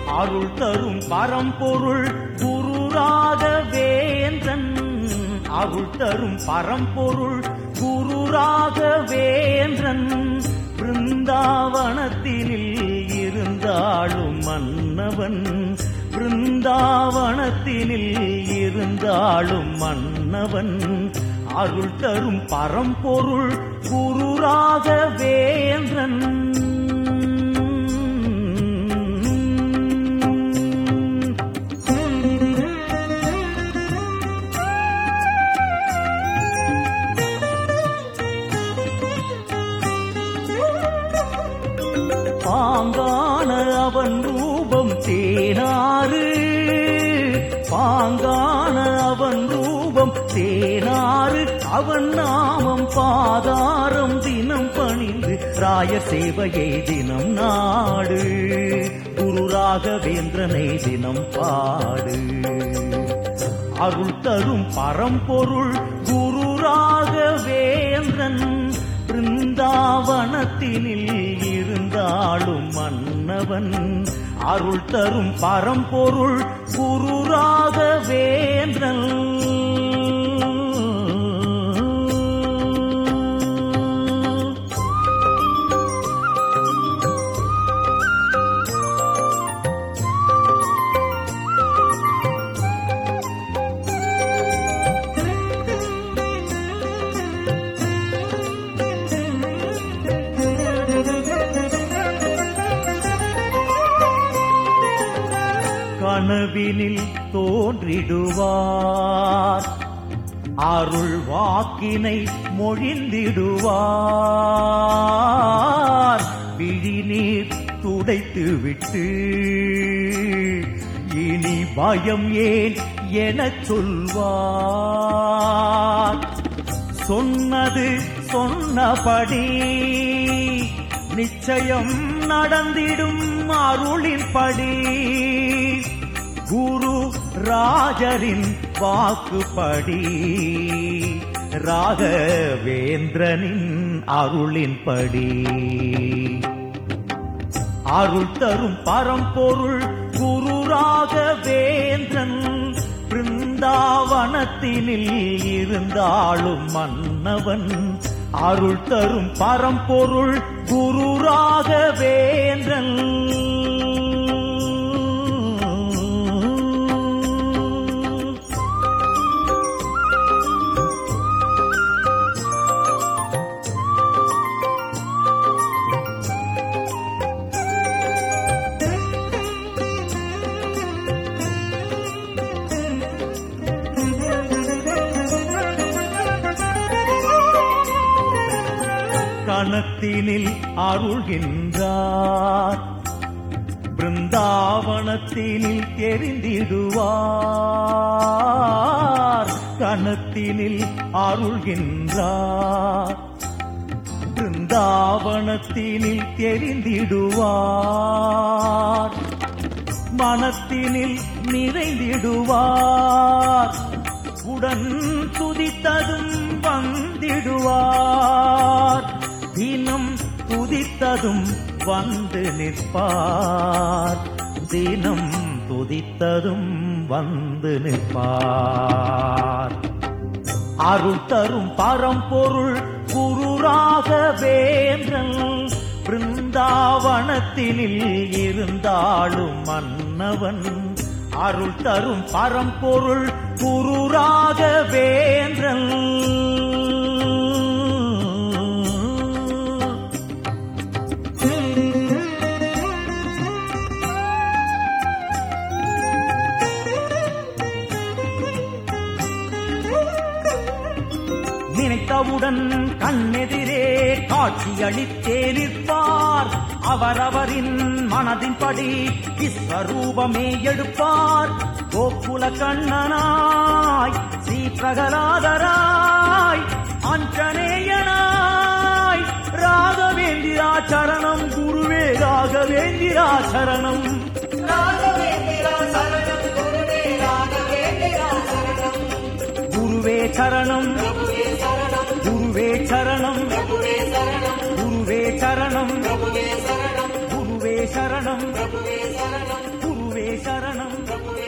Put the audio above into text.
அருள் தரும் பரம்பொருள் குரு ராகவேந்திரன் அருள் தரும் பரம்பொருள் குரு ராகவேந்திரன் பிருந்தாவனத்தினில் இருந்தாளும் மன்னவன் பிருந்தாவனத்தினில் இருந்தாளும் மன்னவன் அருள் தரும் பரம்பொருள் குரு ராகவேந்திரன் பாங்கான அவன் ரூபம் தேனாறு பாங்கான அவன் ரூபம் தேனாறு அவன் நாமம் பாதாரம் தினம் பணிந்து ராய சேவையை தினம் நாடு குரு ராகவேந்திரனை தினம் பாடு அருள் தரும் பரம்பொருள் குரு ராகவேந்திரன் பிருந்தாவனத்தினில் இருந்தாளும் மன்னவன் அருள் தரும் பரம்பொருள் குரு ராகவேந்திரன் கனவினில் தோன்றிடுவார் அருள் வாக்கினை மொழிந்திடுவார் விழிநீர் துடைத்து விட்டு இனி பயம் ஏன் எனச் சொல்வார் சொன்னது சொன்னபடி நிச்சயம் நடந்திடும் அருளின்படி குரு ராஜரின் வாக்குப்படி ராகவேந்திரனின் அருளின்படி அருள் தரும் பரம்பொருள் குரு ராகவேந்திரன் பிருந்தாவனத்தினில் இருந்தாளும் மன்னவன் அருள் தரும் பரம்பொருள் குரு ராகவேந்திரன் கணத்தினில் அருள்கின்றார் பிருந்தாவனத்தினில் தெரிந்திடுவார் கணத்தினில் அருள்கின்றார் பிருந்தாவனத்தினில் தெரிந்திடுவார் மனத்தினில் நிறைந்திடுவார் உடன் துதித்ததும் வந்திடுவார் தினம் துதித்ததும் வந்து நிற்பார் தினம் துதித்ததும் வந்து நிற்பார் அருள் தரும் பரம்பொருள் குரு ராகவேந்திரன் பிருந்தாவனத்தினில் இருந்தாளும் மன்னவன் அருள் தரும் பரம்பொருள் குரு ராகவேந்திரன் நினைத்தவுடன் கண்ணெதிரே காட்சியளித்தே நிற்பார் அவரவரின் மனதின்படி விஸ்வரூபமே எடுப்பார் கோகுல கண்ணனாய் ஸ்ரீ பிரகலாதராய் அஞ்சனேயனாய் ராகவேந்திரா சரணம் குருவே ராகவேந்திரா சரணம் குருவே சரணம் குருவே சரணம் குருவே சரணம் குருவே சரணம் குருவே சரணம் பிரபுவே